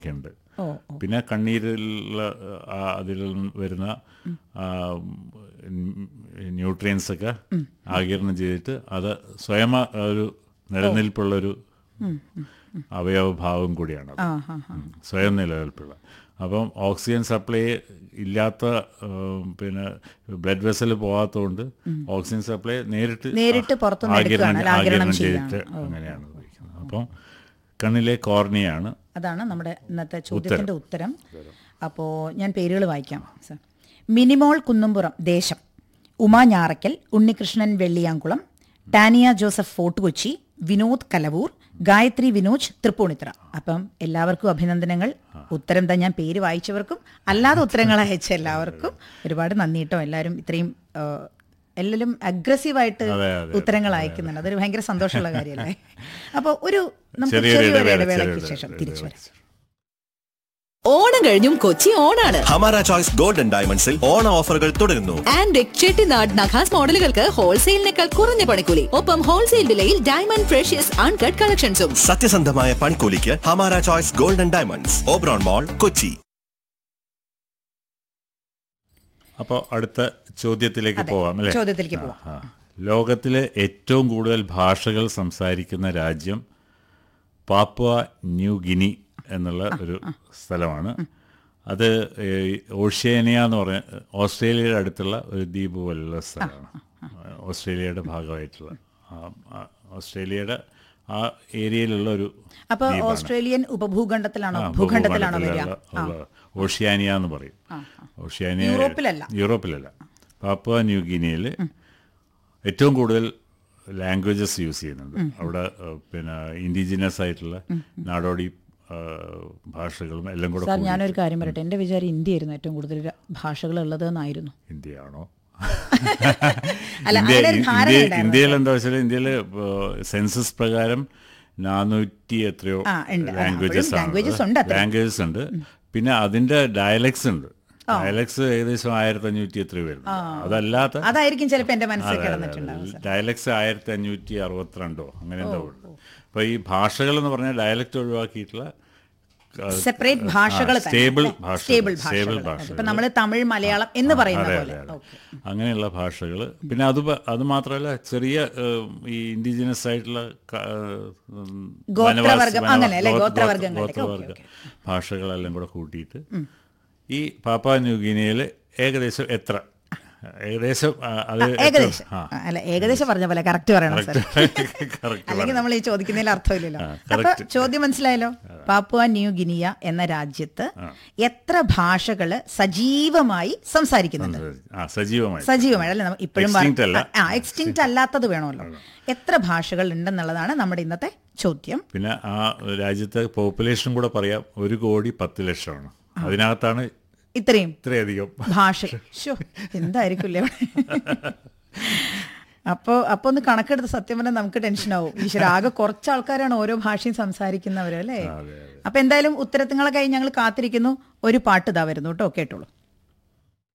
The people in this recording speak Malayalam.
ഉണ്ട് ഓ പിന്നെ കണ്ണീരിലുള്ള ആ, അതിൽ വരുന്ന ന്യൂട്രിയൻസ് ഒക്കെ ആകിരണം ചെയ്തിട്ട് അത് സ്വയം ആ ഒരു നിലനിൽപ്പുള്ളൊരു അവയവഭാവം കൂടിയാണ് ആ ഹാ ഹാ ഉം. സ്വയം നിലനിൽപ്പുള്ള അപ്പം ഓക്സിജൻ സപ്ലൈ ഇല്ലാത്ത ഉം, പിന്നെ ബ്ലഡ് വെസൽ പോകാത്തതുകൊണ്ട് ഓക്സിജൻ സപ്ലൈ നേരിട്ട് നേരിട്ട് പുറത്തുനിന്ന് ആഗിരണം- എടുക്കുകയാണ്, അല്ല, ആഗിരണം ആഗിരണം ചെയ്യുകയാണ്. ചെയ്തിട്ട് അങ്ങനെയാണ് ഉപയോഗിക്കുന്നത് അപ്പം കണ്ണിലെ കോർണിയാണ് അതാണ് നമ്മുടെ ഇന്നത്തെ ചോദ്യത്തിന്റെ ഉത്തരം അപ്പോൾ ഞാൻ പേരുകൾ വായിക്കാം സർ മിനിമോൾ കുന്നുംപുറം ദേശം ഉമാ ഞാറയ്ക്കൽ ഉണ്ണികൃഷ്ണൻ വെള്ളിയാങ്കുളം ടാനിയ ജോസഫ് ഫോർട്ട് കൊച്ചി വിനോദ് കലവൂർ ഗായത്രി വിനോജ് തൃപ്പൂണിത്തറ അപ്പം എല്ലാവർക്കും അഭിനന്ദനങ്ങൾ ഉത്തരം തന്നെ ഞാൻ പേര് വായിച്ചവർക്കും അല്ലാതെ ഉത്തരങ്ങൾ അയച്ച എല്ലാവർക്കും ഒരുപാട് നന്ദി കേട്ടോ എല്ലാവരും ഇത്രയും ആ, എല്ലാവരും അഗ്രസീവായിട്ട് അതെ, അതെ, ഉത്തരങ്ങൾ അയക്കുന്നുണ്ട് അതൊരു ഭയങ്കര സന്തോഷമുള്ള കാര്യമല്ലേ അപ്പോൾ ഒരു നമുക്ക് ചെറിയൊരു ചെറിയൊരു ഇടവേള, ഇടവേളയ്ക്ക് ചെറിയൊരു ശേഷം തിരിച്ചു വരാം ഓണം കഴിഞ്ഞും കൊച്ചി ഓണാണ് ഹമാര ചോയ്സ് ഗോൾഡൻ ഡയമണ്ട്സിൽ ഓണ ഓഫറുകൾ തുടരുന്നു ആൻഡ് ചെട്ടിനാട് നഖാസ് മോഡലുകൾക്ക് ഹോൾസെയിലിനേക്കാൾ കുറഞ്ഞ പണിക്കൂലി ഒപ്പം ഹോൾസെയിൽ വിലയിൽ ഡയമണ്ട് ഫ്രഷ്യസ് അൺകട്ട് കളക്ഷൻസും സത്യസന്ധമായ പണിക്കൂലിക്ക് ഹമാര choice golden diamonds Oberon mall Kochi അപ്പോൾ അടുത്ത ചോദ്യത്തിലേക്ക് അതെ, പോവാം അല്ലേ ചോദ്യത്തിലേക്ക് ആ, പോവാം. ആ. ലോകത്തിലെ ഏറ്റവും കൂടുതൽ ഭാഷകൾ സംസാരിക്കുന്ന രാജ്യം പാപ്പുവ ന്യൂ ഗിനി എന്നുള്ള ഒരു സ്ഥലമാണ് അത് ഈ ഓഷ്യേനിയ എന്ന് പറഞ്ഞ ഓസ്ട്രേലിയയുടെ അടുത്തുള്ള ഒരു ദ്വീപ് പോലുള്ള സ്ഥലമാണ് ഓസ്ട്രേലിയയുടെ ഭാഗമായിട്ടുള്ള ആ- ആ ഓസ്ട്രേലിയയുടെ ആ ഏരിയയിലുള്ള ഒരു അപ്പൊ ദ്വീപാണ്. ഓസ്ട്രേലിയൻ ഉപഭൂഖണ്ഡത്തിലാണോ ആ, ഭൂഖണ്ഡത്തിലാണോ വരിക ഭൂഖണ്ഡത്തിലുള്ള ഉള്ള ഓഷ്യാനിയ എന്ന് പറയും ഓഷ്യാനിയ യൂറോപ്പിലല്ല. യൂറോപ്പിലല്ല പാപ്പുവ ന്യൂ ഗിനിയിൽ ഏറ്റവും കൂടുതൽ ലാംഗ്വേജസ് യൂസ് ചെയ്യുന്നുണ്ട് അവിടെ ഏഹ്, പിന്നെ ഇൻഡിജിനസ് ആയിട്ടുള്ള നാടോടി ഏഹ്, ഭാഷകളും എല്ലാം കൂടെ സാർ കൂടി ഞാനൊരു കാര്യം പറയട്ടെ എൻ്റെ വിചാരം ഇന്ത്യയായിരുന്നു ഏറ്റവും കൂടുതൽ ര- ഭാഷകൾ ഉള്ളത് എന്നായിരുന്നു ഇന്ത്യയാണോ അല്ല, ഇന്ത്യ അങ്ങനെ ഒരു ധാരണ ഇന്ത്യ ഉണ്ടായിരുന്നു. ഇന്ത്യയിൽ എന്താ വെച്ചാൽ ഇന്ത്യയിൽ സെൻസസ് പ്രകാരം നാനൂറ്റി എത്രയോ ആ, ഉണ്ട്. ആ, ലാംഗ്വേജസ് അപ്പോഴും languages ഉണ്ട് അത്രയും. ലാംഗ്വേജസ് ഉണ്ട് പിന്നെ അതിന്റെ ഡയലക്ട്സ് ഉണ്ട് ഡയലക്ട്സ് ഏകദേശം ആയിരത്തി അഞ്ഞൂറ്റി എത്രയോ വരുന്നു അതല്ലാത്ത അതായിരിക്കും ചിലപ്പോൾ എൻ്റെ മനസ്സിൽ കിടന്നിട്ടുണ്ടാവും സാർ ഡയലക്ട്സ് ആയിരത്തി അഞ്ഞൂറ്റി അറുപത്തിരണ്ടോ അങ്ങനെ എന്തോ ഉണ്ട് അപ്പൊ ഈ ഭാഷകൾ എന്ന് പറഞ്ഞാൽ ഡയലക്ട് ഒഴിവാക്കിയിട്ടുള്ള സെപ്പറേറ്റ് ഭാഷകൾ സ്റ്റേബിൾ സ്റ്റേബിൾ സ്റ്റേബിൾ ഭാഷകൾ ഭാഷകൾ ഇപ്പൊ നമ്മൾ തമിഴ് മലയാളം എന്ന് പറയുന്ന അതെ, പോലെ അതെ, അതെ. ഓക്കെ അങ്ങനെയുള്ള ഭാഷകൾ പിന്നെ അത് പ- അത് മാത്രമല്ല ചെറിയ ഏഹ്, ഈ ഇൻഡിജിനസ് ആയിട്ടുള്ള ക- ഉം, ഗോത്രവർഗം, വനവാസി- അങ്ങനെ അല്ലേ? ഗോ- ഗോത്രവർഗങ്ങളുടെ, ഗോത്രവർഗ ഓക്കെ, ഭാഷകളെല്ലാം കൂടെ കൂട്ടിയിട്ട് ഈ പാപ്പ ന്യൂഗിനിയിൽ ഏകദേശം എത്ര ഏകദേശം ആ, അത് ഏറ്റവും- ഏകദേശം ആ, ആ, അല്ല ഏകദേശം പറഞ്ഞ പോലെ കറക്റ്റ് പറയണം സാർ correct അല്ലെങ്കിൽ നമ്മൾ ഈ ചോദിക്കുന്നതിൽ അർത്ഥമില്ലല്ലോ ആ, അപ്പൊ correct. ചോദ്യം മനസ്സിലായല്ലോ പാപ്പുവ ന്യൂ ഗിനിയ എന്ന രാജ്യത്ത് എത്ര ഭാഷകള് സജീവമായി സംസാരിക്കുന്നുണ്ട് ആ സജീവമായി സജീവമായി അല്ലെ നമ്മ- ഇപ്പോഴും പറ- Extinct അല്ല. ആ എക്സ്റ്റിങ്ക്റ്റ് അല്ലാത്തത് വേണമല്ലോ എത്ര ഭാഷകൾ ഉണ്ടെന്നുള്ളതാണ് നമ്മുടെ ഇന്നത്തെ ചോദ്യം പിന്നെ ആ രാജ്യത്തെ പോപ്പുലേഷൻ കൂടെ പറയാം ഒരു കോടി പത്ത് ലക്ഷമാണ് അതിനകത്താണ് ഇത്രയും ഇത്രയധികം ഭാഷ ശോ, എന്തായിരിക്കില്ലേ അപ്പോൾ അപ്പോൾ ഒന്ന് കണക്കെടുത്ത് സത്യം പറഞ്ഞാൽ നമുക്ക് ടെൻഷനാവും ഈശ്വര ആകെ കുറച്ച് ആൾക്കാരാണ് ഓരോ ഭാഷയും സംസാരിക്കുന്നവർ അല്ലേ അതെ, അപ്പൊ എന്തായാലും ഉത്തരത്തിങ്ങളെ കഴിഞ്ഞ് ഞങ്ങൾ കാത്തിരിക്കുന്നു ഒരു പാട്ട് ഇതാ വരുന്നു കേട്ടോ കേട്ടോളൂ